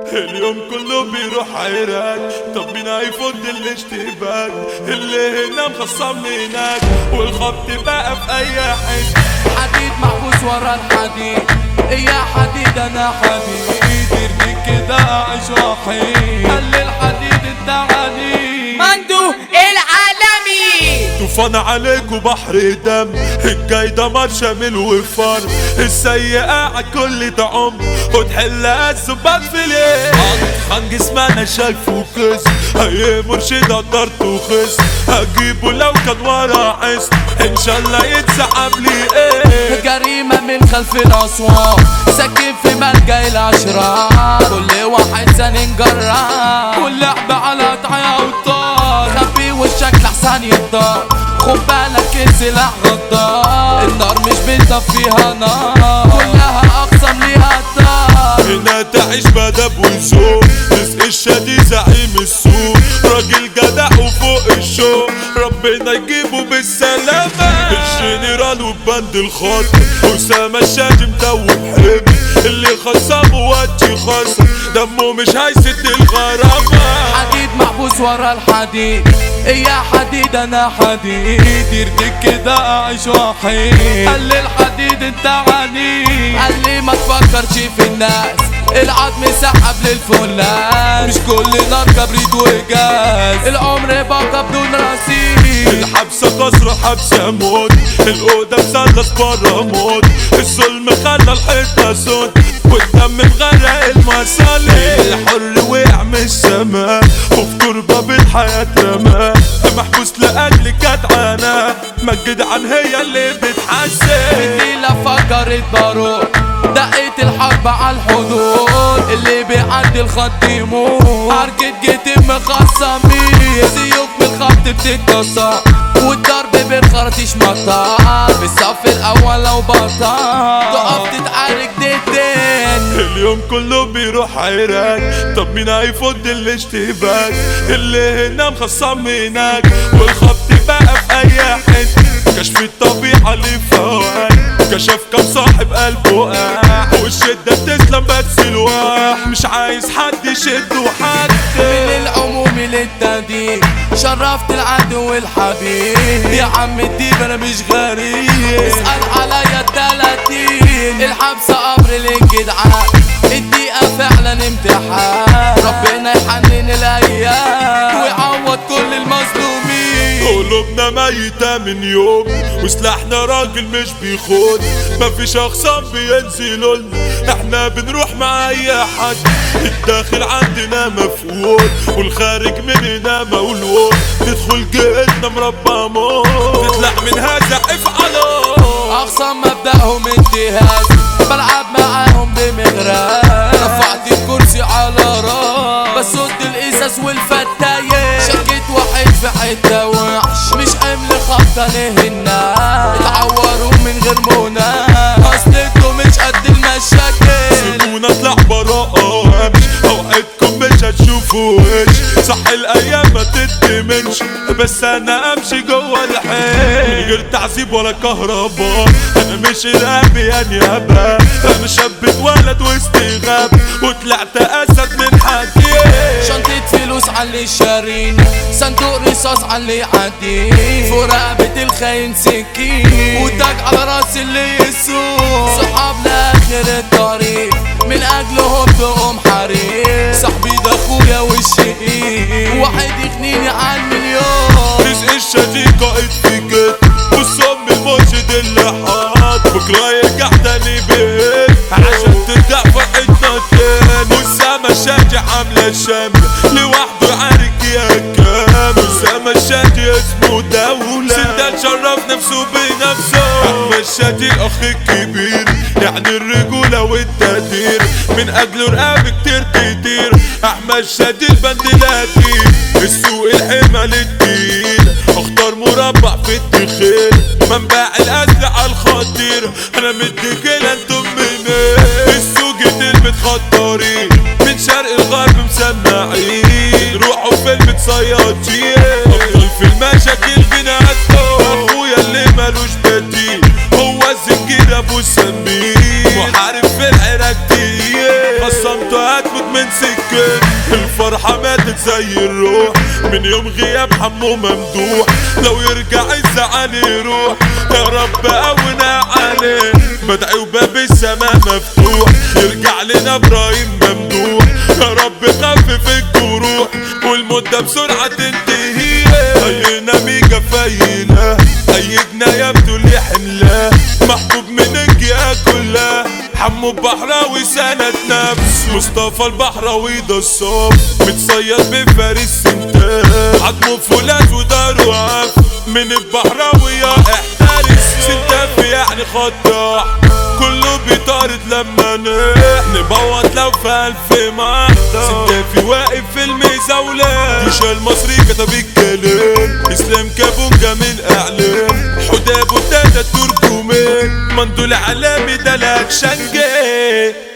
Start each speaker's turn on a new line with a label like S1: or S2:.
S1: اليوم كله بيروح عراك طب مين هيفض الاشتباك اللي هنا مخصمني هناك والخبط بقى في اي حته
S2: حديد محبوس ورا الحديد يا حديد انا حديد ارمي كده اعيش وحيد قال الحديد انت عنيد
S3: مندو العالمي
S1: طوفان عليك وبحر دم الجاي دمار شامل وفر السيئة على كل طعم وتحل الزباط في ليه خان جسمي انا شايفه كس اي مرشد قدرت وخس هجيبه لو كان ورا عز ان شاء الله يتسحب لي ايه
S2: جريمة من خلف الأسوار ساكن في ملجأ الأشرار كل واحد سنين جرار واللعب على طعيا وطار خبي وشك لحسن يضار خد بالك السلاح غدار النار مش بتطفيها نار كلها أقسم ليها طار
S1: هنا تعيش بدب وذوق رزق الشادي زعيم السوق راجل جدع وفوق الشوق ربنا يجيبه بالسلامة الجنرال وبند الخط أسامة الشادي مدوب حب اللي خصمه وجه خصم دمه مش هيسد الغرامة
S2: حديد محبوس ورا الحديد يا حديد انا حديد يرضيك كده اعيش وحيد قال لي الحديد انت عنيد قال لي ما تفكرش في الناس العظم سحب للفلان مش كل نار كبريت وجاز العمر بقى بدون رصيد
S1: الحبسة قصر حبسة موت الأوضة مثلث برا موت الظلم خلى الحيطة سود والدم مغرق المصالح الحر وقع من السماء وفي تربة بالحياة رماه محبوس لأجل جدعانة ما الجدعان هي اللي بتحسن
S2: الليلة فكرت بروح دقيت الحرب على الحدود اللي بيعدي الخط يموت حركة جيت مخصمين سيوف من الخط بتتكسر والضرب بالخرطيش مطار بالصف الاول لو بطل تقف تتعارك ديدين
S1: اليوم كله بيروح عراك طب مين هيفض الاشتباك اللي هنا مخصم هناك والخبط بقى في اي حته كشف الطبيعة اللي فوق كشف كم صاحب قلبه وقع والشدة بتسلم بس الواح مش عايز حد يشد وحد
S2: من العموم للتهديد شرفت العدو والحبيب يا عم الديب انا مش غريب اسأل عليا التلاتين الحبسة امر للجدعان الدقيقة فعلا امتحان ربنا يحنن الايام ويعوض كل المظلومين
S1: قلوبنا ميتة من يوم وسلاحنا راجل مش بيخون مفيش اخصام بينزلوا لنا احنا بنروح مع اي حد الداخل عندنا مفقود والخارج مننا مولود تدخل جهتنا مربى موت تطلع منها زحف على
S2: اقسم مبدأهم انتهاز بلعب معاهم بمغراز رفعت الكرسي على راس بس قلت الاساس والفتاية شكيت واحد في حتة وحش مش حمل خبطة لهنا اتعوروا من غير منى اصلكم مش قد المشاكل
S1: سيبونا اطلع براءة امش اوعدكم مش هتشوفوا وش صح الايام ما تتمنش بس انا امشي جوه الحيل من غير تعذيب ولا كهرباء انا مش ارهابي يا نيابة انا شاب اتولد وسط غاب وطلعت اسد من حكي
S2: شنطة فلوس على اللي شارين صندوق رصاص على اللي عدي في رقبة الخاين سكين وتاج على راس اللي يسوق صحاب لاخر الطريق من اجلهم تقوم حريق صاحبي ده اخويا والشقيق واحد يغنيني عن مليون
S1: رزق الشادي قائد في جد والصم المرشد اللي حاط بكره يرجع تاني بيت عشان ترجع فرحتنا تاني والسما الشادي عاملة الشمل لوحده عارك يا كام والسما الشادي اسمه دولة سندال شرف نفسه بنفسه احمد الشادي الاخ الكبير يعني الرجولة والتقدير من اجله رقاب كتير كتير احمد شادي البند القديم السوق الحمل التقيل اختار مربع في الدخيل منبع الاسلحة الخطير انا مدي كده انتم منين السوق المتخطرين من شرق الغرب مسمعين روحوا فيلم صيادين افضل في المشاكل بنعدهم اخويا اللي مالوش بديل هو الزنجير ابو السمين محارب في العراق تقيل خصمته هتموت من من سكت الفرحة ماتت زي الروح من يوم غياب حمو ممدوح لو يرجع الزعل يروح يا رب قونا عليه بدعي وباب السماء مفتوح يرجع لنا ابراهيم ممدوح يا رب خفف الجروح والمدة بسرعة تنتهي اينا ميجا فايلة اي جناية بتقولي حملة محبوب منك يا كلها حمو البحراوي سند نفس مصطفى البحراوي ده الصف متصيد بفارس سنتاف عضمه فولاذ وداره عف من البحراوي يا احترس سنتاف يعني خطاح كله بيطارد لما نح نبوط لو في ألف محضر سنتافي واقف في المزاولة ديش المصري كتب الكلام اسلام كابونجا من اعلام حداب وتاتا تركومان مندول علامي دلك شنجي